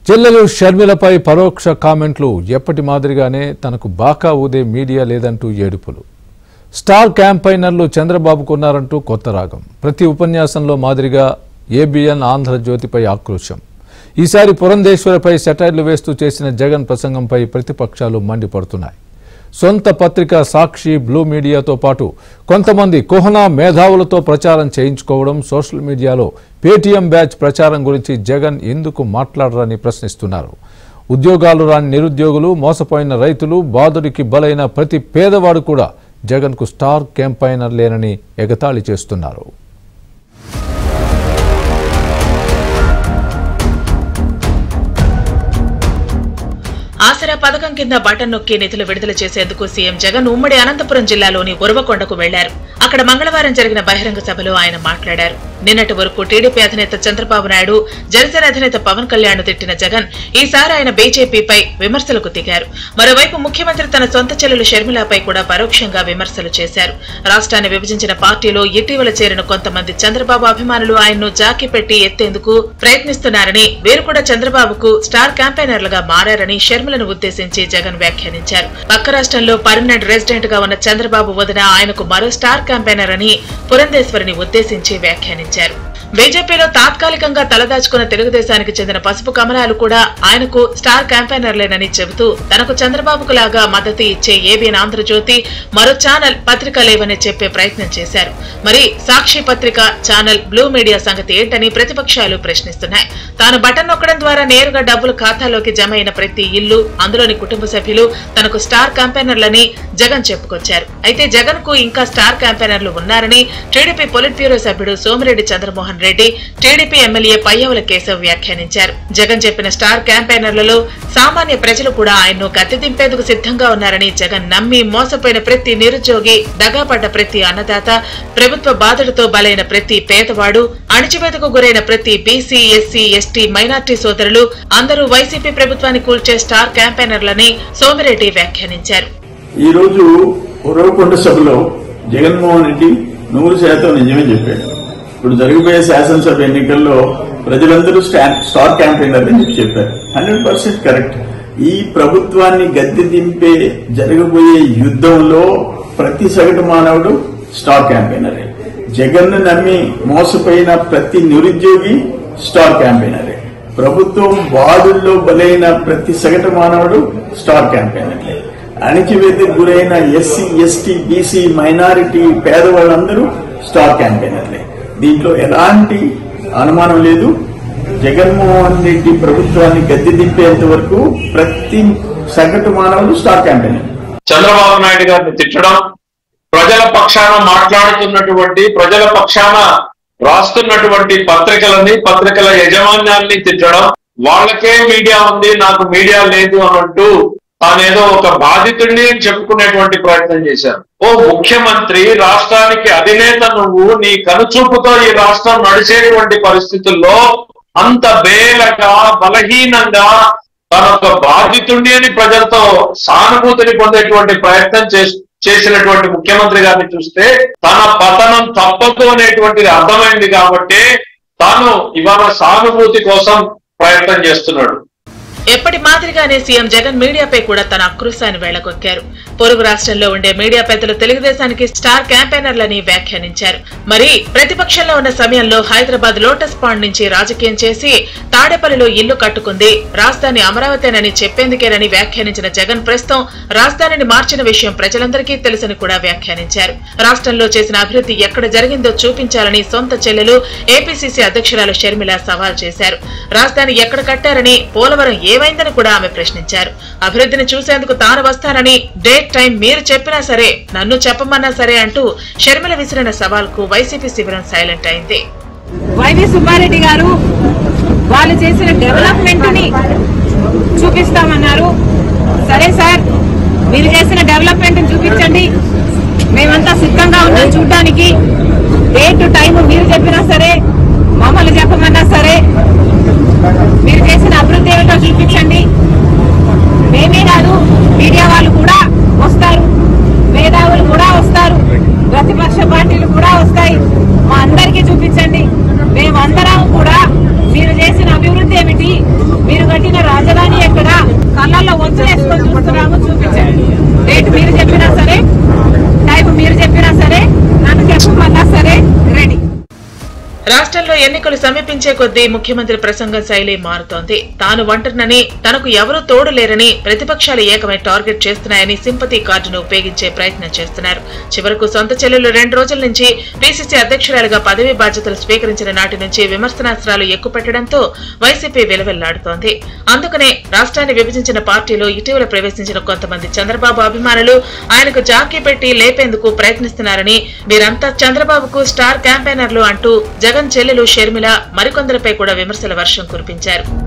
చెల్లెలు షర్మిలపై పరోక్ష కామెంట్లు ఎప్పటి మాదిరిగానే తనకు బాకా ఊదే మీడియా లేదంటూ ఏడుపులు స్టార్ క్యాంపైనర్లు చంద్రబాబుకు ఉన్నారంటూ కొత్త రాగం ప్రతి ఉపన్యాసంలో మాదిరిగా ఏబిఎన్ ఆంధ్రజ్యోతిపై ఆక్రోశం ఈసారి పురంధేశ్వరిపై సెటైర్లు వేస్తూ చేసిన జగన్ ప్రసంగంపై ప్రతిపక్షాలు మండిపడుతున్నాయి సొంత పత్రిక సాక్షి బ్లూ మీడియాతో పాటు కొంతమంది కుహనా మేధావులతో ప్రచారం చేయించుకోవడం సోషల్ మీడియాలో పేటీఎం బ్యాచ్ ప్రచారం గురించి జగన్ ఎందుకు మాట్లాడరని ప్రశ్నిస్తున్నారు ఉద్యోగాలు రాని నిరుద్యోగులు మోసపోయిన రైతులు బాధుడికి బలైన ప్రతి పేదవాడు కూడా జగన్కు స్టార్ క్యాంపైనర్ లేనని ఎగతాళి చేస్తున్నారు ఆసరా పథకం కింద బటన్ నొక్కి నిధులు విడుదల చేసేందుకు సీఎం జగన్ ఉమ్మడి అనంతపురం జిల్లాలోని ఉరవకొండకు వెళ్లారు అక్కడ మంగళవారం జరిగిన బహిరంగ సభలో ఆయన మాట్లాడారు నిన్నటి వరకు టీడీపీ అధినేత చంద్రబాబు నాయుడు జనసేన అధినేత పవన్ కళ్యాణ్ తిట్టిన జగన్ ఈసారి ఆయన బీజేపీపై విమర్శలకు దిగారు మరోవైపు ముఖ్యమంత్రి తన సొంత చెల్లెలు షర్మిలపై కూడా పరోక్షంగా విమర్శలు చేశారు రాష్ట్రాన్ని విభజించిన పార్టీలో ఇటీవల చేరిన కొంతమంది చంద్రబాబు అభిమానులు ఆయన్ను జాకి పెట్టి ఎత్తేందుకు ప్రయత్నిస్తున్నారని వీరు కూడా చంద్రబాబుకు స్టార్ క్యాంపెయినర్లుగా మారారని షర్మిలను ఉద్దేశించి జగన్ వ్యాఖ్యానించారు పక్క రాష్ట్రంలో పర్మనెంట్ రెసిడెంట్ గా ఉన్న చంద్రబాబు వదిన ఆయనకు మరో స్టార్ క్యాంపెయినర్ అని పురంధేశ్వరిని ఉద్దేశించి వ్యాఖ్యానించారు బీజేపీలో తాత్కాలికంగా తలదాచుకున్న తెలుగుదేశానికి చెందిన పసుపు కమలాలు కూడా ఆయనకు స్టార్ క్యాంపెయినర్లేనని చెబుతూ తనకు చంద్రబాబుకు లాగా మద్దతు ఇచ్చే ఏబిఎన్ ఆంధ్రజ్యోతి మరో ఛానల్ పత్రిక లేవని చెప్పే ప్రయత్నం చేశారు మరి సాక్షి పత్రిక ఛానల్ బ్లూ మీడియా సంగతి ఏంటని ప్రతిపక్షాలు ప్రశ్నిస్తున్నాయి తాను బటన్ నొక్కడం ద్వారా నేరుగా డబ్బులు ఖాతాలోకి జమ అయిన ప్రతి ఇల్లు అందులోని కుటుంబ సభ్యులు తనకు స్టార్ క్యాంపెయినర్లని జగన్ చెప్పుకొచ్చారు అయితే జగన్ కు ఇంకా స్టార్ క్యాంపెయినర్లు ఉన్నారని టీడీపీ పొలిట్ బ్యూరో సభ్యుడు సోమిరెడ్డి చంద్రమోహన్ రెడ్డి టీడీపీ ఎమ్మెల్యే పయ్యవుల కేశవ్ వ్యాఖ్యానించారు జగన్ చెప్పిన స్టార్ క్యాంపెయినర్లలో సామాన్య ప్రజలు కూడా ఆయన్ను గద్దె దింపేందుకు సిద్ధంగా ఉన్నారని జగన్ నమ్మి మోసపోయిన ప్రతి నిరుద్యోగి దగాపడ్డ ప్రతి అన్నదాత ప్రభుత్వ బాధలతో బలైన ప్రతి పేదవాడు అణిచివేతకు గురైన ప్రతి బీసీ ఎస్సీ ఎస్టీ మైనార్టీ సోదరులు అందరూ వైసీపీ ప్రభుత్వాన్ని కూల్చే స్టార్ క్యాంపెయినర్లని సోమిరెడ్డి వ్యాఖ్యానించారు ఈ రోజు ఉరవకొండ సభలో జగన్మోహన్ రెడ్డి నూరు శాతం నిజమే చెప్పాడు ఇప్పుడు జరగబోయే శాసనసభ ఎన్నికల్లో ప్రజలందరూ స్టా- స్టార్ క్యాంపెయినర్ అని చెప్పి చెప్పారు హండ్రెడ్ పర్సెంట్ కరెక్ట్ ఈ ప్రభుత్వాన్ని గద్దె దింపే జరగబోయే యుద్ధంలో ప్రతి సగటు మానవుడు స్టార్ క్యాంపెయినరే జగన్ నమ్మి మోసపోయిన ప్రతి నిరుద్యోగి స్టార్ క్యాంపెయినరే ప్రభుత్వం బాధుల్లో బలైన ప్రతి సగటు మానవుడు స్టార్ క్యాంపెయినర్లే అణిచివేతకు గురైన ఎస్సీ ఎస్టీ బీసీ మైనారిటీ పేదవాళ్ళందరూ స్టార్ క్యాంపెయినర్లే దీంట్లో ఎలాంటి అనుమానం లేదు జగన్మోహన్ రెడ్డి ప్రభుత్వాన్ని గద్దె దింపేంత వరకు ప్రతి సగటు మానవుడు స్టార్ క్యాంపెయినర్ చంద్రబాబు నాయుడు గారిని తిట్టడం ప్రజల పక్షాన మాట్లాడుతున్నటువంటి ప్రజల పక్షాన రాస్తున్నటువంటి పత్రికలని పత్రికల యజమాన్యాల్ని తిట్టడం వాళ్ళకే మీడియా ఉంది నాకు మీడియా లేదు అన్నట్టు తానేదో ఒక బాధితుడిని అని చెప్పుకునేటువంటి ప్రయత్నం చేశారు ఓ ముఖ్యమంత్రి రాష్ట్రానికి అధినేత నువ్వు నీ కనుచూపుతో ఈ రాష్ట్రం నడిచేటువంటి పరిస్థితుల్లో అంత బేలగా బలహీనంగా తన ఒక బాధితుడిని అని ప్రజలతో సానుభూతిని పొందేటువంటి ప్రయత్నం చేసి చేసినటువంటి ముఖ్యమంత్రి గారిని చూస్తే తన పతనం తప్పదు అనేటువంటిది అర్థమైంది కాబట్టి తాను ఇవాళ సానుభూతి కోసం ప్రయత్నం చేస్తున్నాడు ఎప్పటి మాదిరిగానే సీఎం జగన్ మీడియాపై కూడా తన ఆక్రోశాన్ని వెళ్లగొక్కారు పొరుగు రాష్ట్రంలో ఉండే మీడియా పెద్దలు తెలుగుదేశానికి స్టార్ క్యాంపెయినర్లని వ్యాఖ్యానించారు మరి ప్రతిపక్షంలో ఉన్న సమయంలో హైదరాబాద్ లోటస్ పాండ్ నుంచి రాజకీయం చేసి తాడేపల్లిలో ఇల్లు కట్టుకుంది రాజధాని అమరావతేనని చెప్పేందుకేనని వ్యాఖ్యానించిన జగన్ ప్రస్తుతం రాజధానిని మార్చిన విషయం ప్రజలందరికీ తెలుసని కూడా వ్యాఖ్యానించారు రాష్ట్రంలో చేసిన అభివృద్ధి ఎక్కడ జరిగిందో చూపించాలని సొంత చెల్లెలు ఏపీసీసీ అధ్యక్షురాలు షర్మిల సవాల్ చేశారు రాజధాని ఎక్కడ కట్టారని పోలవరం ఏమైందని కూడా ఆమె ప్రశ్నించారు అభివృద్ధిని చూసేందుకు తాను వస్తానని డేట్ టైం మీరు చెప్పినా సరే నన్ను చెప్పమన్నా సరే అంటూ షర్మిల విసిరిన సవాల్కు వైసీపీ శిబిరం సైలెంట్ అయింది వైవి సుబ్బారెడ్డి గారు వాళ్ళు చేసిన డెవలప్మెంట్ ని చూపిస్తామన్నారు సరే సార్ మీరు చేసిన డెవలప్మెంట్ చూపించండి మేమంతా సిద్ధంగా ఉన్నాం చూడడానికి డేట్ టైం మీరు చెప్పినా సరే మమ్మల్ని చెప్పమన్నా సరే మీరు చేసిన అభివృద్ధి ఏమిటో చూపించండి మేమే కాదు మీడియా వాళ్ళు కూడా వస్తారు మేధావులు కూడా వస్తారు ప్రతిపక్ష పార్టీలు కూడా వస్తాయి మా అందరికీ చూపించండి మేమందరం కూడా మీరు చేసిన అభివృద్ధి ఏమిటి మీరు కట్టిన రాష్ట్రంలో ఎన్నికలు సమీపించే కొద్దీ ముఖ్యమంత్రి ప్రసంగం శైలి మారుతోంది తాను ఒంటరినని తనకు ఎవరూ తోడు లేరని ప్రతిపక్షాలు ఏకమై టార్గెట్ చేస్తున్నాయని సింపతి కార్డును ఉపయోగించే ప్రయత్నం చేస్తున్నారు చివరకు సొంత చెల్లెలు రెండు రోజుల నుంచి పీసీసీ అధ్యక్షురాలుగా పదవీ బాధ్యతలు స్వీకరించిన నాటి నుంచి విమర్శనాస్త్రాలు ఎక్కుపెట్టడంతో వైసీపీ విలవిల్లాడుతోంది అందుకనే రాష్ట్రాన్ని విభజించిన పార్టీలో ఇటీవల ప్రవేశించిన కొంతమంది చంద్రబాబు అభిమానులు ఆయనకు జాకీ పెట్టి లేపేందుకు ప్రయత్నిస్తున్నారని వీరంతా చంద్రబాబుకు స్టార్ క్యాంపెయినర్లు అంటూ జగన్ చెల్లెలు షర్మిల మరికొందరిపై కూడా విమర్శల వర్షం కురిపించారు